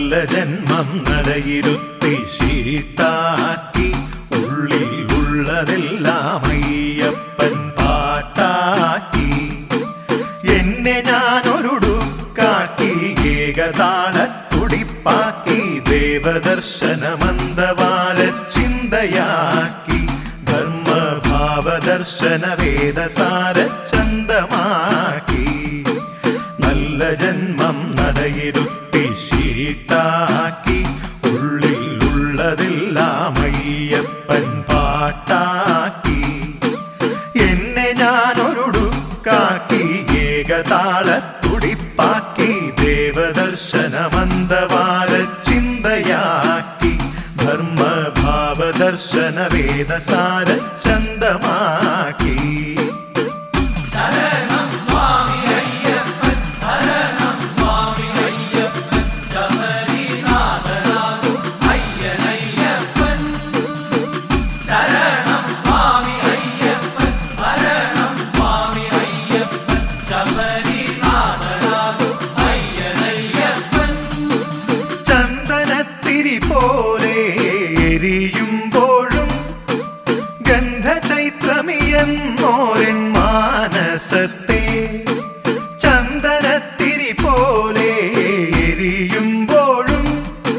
നല്ല ജന്മം നടയിരുത്തി ശീട്ടാക്കി ഉള്ളിൽ ഉള്ളതെല്ലാം അയ്യപ്പൻ പാട്ടാക്കി എന്നെ ഞാനൊരുടുക്കാക്കി ഏകതാള തുടിപ്പാക്കി ദേവദർശനമന്ദവാല ചിന്തയാക്കി ധർമ്മഭാവദർശന വേദസാര ചന്തമാക്കി നല്ല ജന്മം നടയിരുത്തി ശീട്ടാക്കി ഉള്ളിൽ ഉള്ളതെല്ലാം അയ്യപ്പൻ പാട്ടാക്കി എന്നെ ഞാനൊരുടുക്കാക്കി ഏകതാള തുടിപ്പാക്കി ദേവദർശനമന്ദവാല ചിന്തയാക്കി ധർമ്മഭാവദർശന വേദസാര ചന്തമാക്കി ചന്ദനത്തിരി പോലെ എരിയുമ്പോഴും ഗന്ധചൈത്രമിയെന്നോരൻ മാനസത്തെ ചന്ദനത്തിരി പോലെ എരിയുമ്പോഴും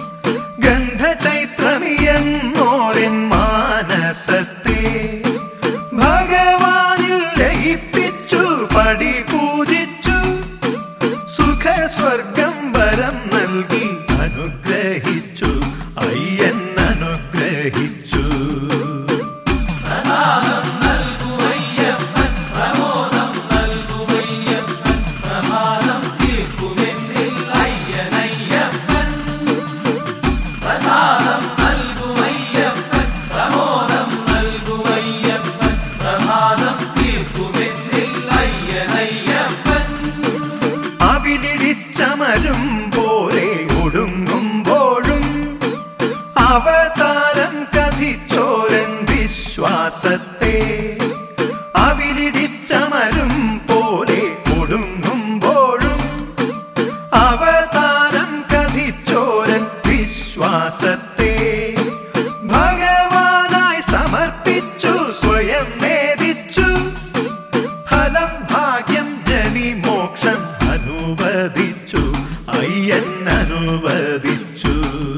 ഗന്ധചൈത്രമിയെന്നോരൻ മാനസത്തെ ഭഗവാനിൽ ലയിപ്പിച്ചു പടി പൂജിച്ചു സുഖ സ്വർഗം വരം നൽകി അനുഗ്രഹിച്ചു അയ്യൻ അനുഗ്രഹിച്ചു അവിലിടിച്ചമരും പോലെ ഒടുങ്ങുമ്പോഴും അവതാരം കഥിച്ചോരൻ വിശ്വാസത്തെ അവിലിടിച്ചമരും പോലെ ഒടുങ്ങുമ്പോഴും അവതാരം കഥിച്ചോരൻ വിശ്വാസത്തെ ഭഗവാനായി സമർപ്പിച്ചു സ്വയം നേദിച്ചു ഫലം ഭാഗ്യം ജനി മോക്ഷം അനുവദിച്ചു അയ്യൻ അനുവദിച്ചു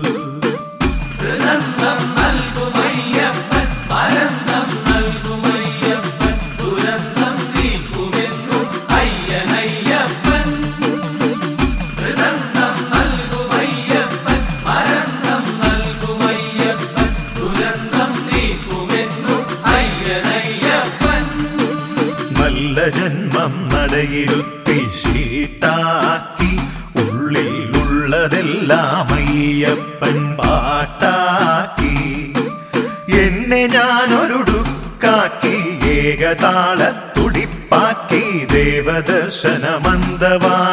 നല്ല ജന്മം നടയിരുത്തി ശീട്ടാക്കി ഉള്ളിൽ ഉള്ളതെല്ലാം അയ്യപ്പൻ പാട്ടാക്കി എന്നെ ഞാനൊരുടുക്കാക്കി ഏകതാള തുടിപ്പാക്കി ദേവദർശന മന്ദവാ